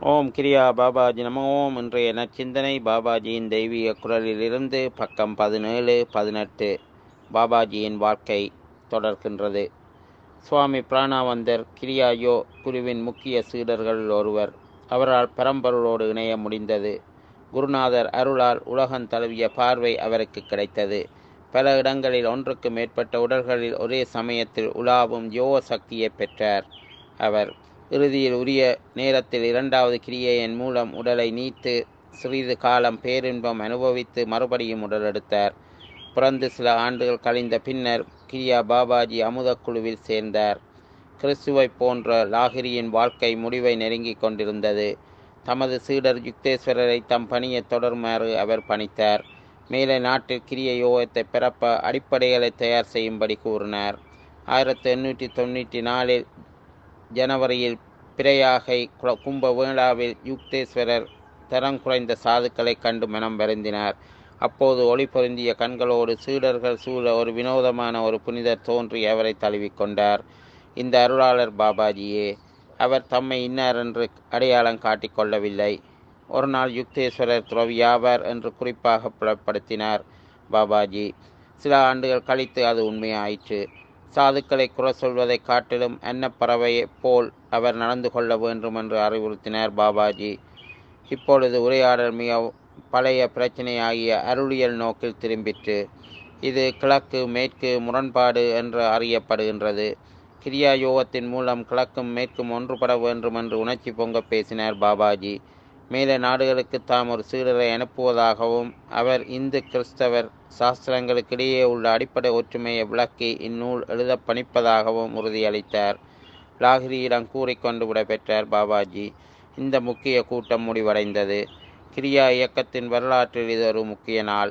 ஓம் கிரியா பாபாஜி நம ஓம் இன்றைய நச்சிந்தனை பாபாஜியின் தெய்வீக குரலிலிருந்து பக்கம் பதினேழு பதினெட்டு பாபாஜியின் வாழ்க்கை தொடர்கின்றது சுவாமி பிராணாவந்தர் கிரியாயோ குருவின் முக்கிய சீடர்களில் ஒருவர் அவரால் பரம்பொருளோடு இணைய முடிந்தது குருநாதர் அருளால் உலகம் தழுவிய பார்வை அவருக்கு கிடைத்தது பல இடங்களில் ஒன்றுக்கு மேற்பட்ட உடல்களில் ஒரே சமயத்தில் உலாவும் யோக சக்தியை பெற்றார் அவர் இறுதியில் உரிய நேரத்தில் இரண்டாவது கிரியையின் மூலம் உடலை நீத்து சிறிது காலம் பேரின்பம் அனுபவித்து மறுபடியும் உடலெடுத்தார் பிறந்து சில ஆண்டுகள் கழிந்த பின்னர் கிரியா பாபாஜி அமுதக்குழுவில் சேர்ந்தார் கிறிஸ்துவை போன்ற லாகிரியின் வாழ்க்கை முடிவை நெருங்கிக் கொண்டிருந்தது தமது சீடர் யுக்தேஸ்வரரை தம் பணியை தொடருமாறு அவர் பணித்தார் மேலே நாட்டில் கிரிய யோகத்தை பிறப்ப அடிப்படைகளை தயார் செய்யும்படி கூறினார் ஆயிரத்தி எண்ணூற்றி தொண்ணூற்றி நாலில் ஜனவரியில் பிரயாகை கும்ப வேளாவில் யுக்தேஸ்வரர் தரம் குறைந்த சாதுக்களை கண்டு மனம் வருந்தினார் அப்போது ஒளி பொருந்திய கண்களோடு சீடர்கள் சூழ ஒரு வினோதமான ஒரு புனிதர் தோன்றி அவரை தழுவிக்கொண்டார் இந்த அருளாளர் பாபாஜியே அவர் தம்மை இன்னார் என்று அடையாளம் காட்டிக்கொள்ளவில்லை ஒரு நாள் யுக்தேஸ்வரர் துறவியாவார் என்று குறிப்பாக புலப்படுத்தினார் பாபாஜி சில ஆண்டுகள் கழித்து அது உண்மையாயிற்று சாதுக்களை குறை சொல்வதை காட்டிலும் அன்னப்பறவையைப் போல் அவர் நடந்து கொள்ள வேண்டும் என்று அறிவுறுத்தினார் பாபாஜி இப்பொழுது உரையாடல் மிக பழைய பிரச்சனையாகிய அருளியல் நோக்கில் திரும்பிற்று இது கிழக்கு மேற்கு முரண்பாடு என்று அறியப்படுகின்றது கிரியா யோகத்தின் மூலம் கிழக்கும் மேற்கும் ஒன்றுபட வேண்டும் என்று உணர்ச்சி பொங்க பேசினார் பாபாஜி மேலே நாடுகளுக்கு தாம் ஒரு சீடரை அனுப்புவதாகவும் அவர் இந்து கிறிஸ்தவர் சாஸ்திரங்களுக்கிடையே உள்ள அடிப்படை ஒற்றுமையை விளக்கி இந்நூல் எழுத பணிப்பதாகவும் உறுதியளித்தார் லாகிரியிடம் கூறிக்கொண்டு விடைபெற்றார் பாபாஜி இந்த முக்கிய கூட்டம் முடிவடைந்தது கிரியா இயக்கத்தின் வரலாற்றில் இது ஒரு முக்கிய நாள்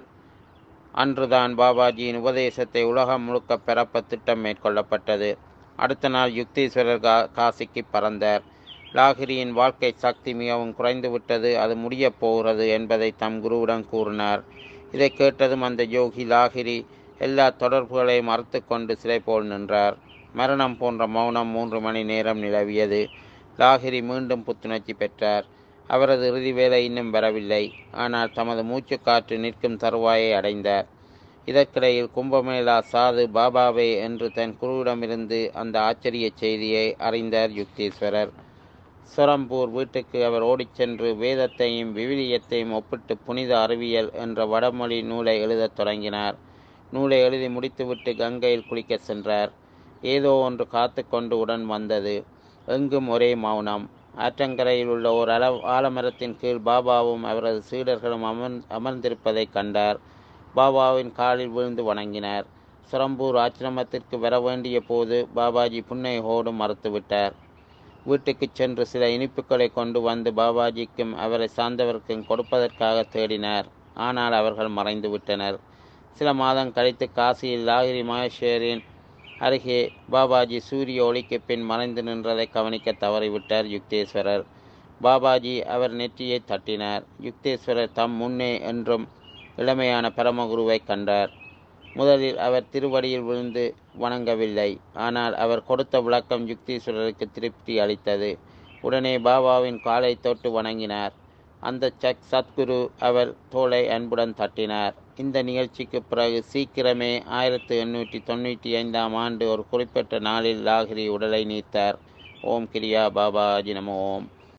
அன்றுதான் பாபாஜியின் உபதேசத்தை உலகம் முழுக்க பெறப்ப திட்டம் மேற்கொள்ளப்பட்டது அடுத்த நாள் யுக்தீஸ்வரர் கா காசிக்கு பறந்தார் லாகிரியின் வாழ்க்கை சக்தி மிகவும் குறைந்துவிட்டது அது முடியப் போகிறது என்பதை தம் குருவுடன் கூறினார் இதை கேட்டதும் அந்த யோகி லாகிரி எல்லா தொடர்புகளையும் மறுத்து கொண்டு சிலை போல் நின்றார் மரணம் போன்ற மௌனம் மூன்று மணி நேரம் நிலவியது லாகிரி மீண்டும் புத்துணர்ச்சி பெற்றார் அவரது இறுதி வேலை இன்னும் வரவில்லை ஆனால் தமது மூச்சுக்காற்று நிற்கும் தருவாயை அடைந்தார் இதற்கிடையில் கும்பமேளா சாது பாபாவே என்று தன் குருவிடமிருந்து அந்த ஆச்சரிய செய்தியை அறிந்தார் யுக்தீஸ்வரர் சொரம்பூர் வீட்டுக்கு அவர் ஓடிச் சென்று வேதத்தையும் விவிலியத்தையும் ஒப்பிட்டு புனித அறிவியல் என்ற வடமொழி நூலை எழுதத் தொடங்கினார் நூலை எழுதி முடித்துவிட்டு கங்கையில் குளிக்கச் சென்றார் ஏதோ ஒன்று காத்து கொண்டு உடன் வந்தது எங்கும் ஒரே மௌனம் ஆற்றங்கரையில் உள்ள ஒரு அள ஆலமரத்தின் கீழ் பாபாவும் அவரது சீடர்களும் அமர் அமர்ந்திருப்பதைக் கண்டார் பாபாவின் காலில் விழுந்து வணங்கினார் சுரம்பூர் ஆச்சிரமத்திற்கு வர வேண்டிய போது பாபாஜி புன்னையோடு மறுத்துவிட்டார் வீட்டுக்கு சென்று சில இனிப்புகளை கொண்டு வந்து பாபாஜிக்கும் அவரை சார்ந்தவருக்கும் கொடுப்பதற்காக தேடினார் ஆனால் அவர்கள் மறைந்து விட்டனர் சில மாதம் கழித்து காசியில் லாகிரி மகேஸ்வரின் அருகே பாபாஜி சூரிய ஒளிக்கு பின் மறைந்து நின்றதை கவனிக்க தவறிவிட்டார் யுக்தேஸ்வரர் பாபாஜி அவர் நெற்றியை தட்டினார் யுக்தேஸ்வரர் தம் முன்னே என்றும் இளமையான பரமகுருவை கண்டார் முதலில் அவர் திருவடியில் விழுந்து வணங்கவில்லை ஆனால் அவர் கொடுத்த விளக்கம் யுக்தீஸ்வரருக்கு திருப்தி அளித்தது உடனே பாபாவின் காலை தொட்டு வணங்கினார் அந்த சக் சத்குரு அவர் தோலை அன்புடன் தட்டினார் இந்த நிகழ்ச்சிக்கு பிறகு சீக்கிரமே ஆயிரத்தி எண்ணூற்றி தொண்ணூற்றி ஐந்தாம் ஆண்டு ஒரு குறிப்பிட்ட நாளில் லாகிரி உடலை நீத்தார் ஓம் கிரியா பாபாஜி நம ஓம்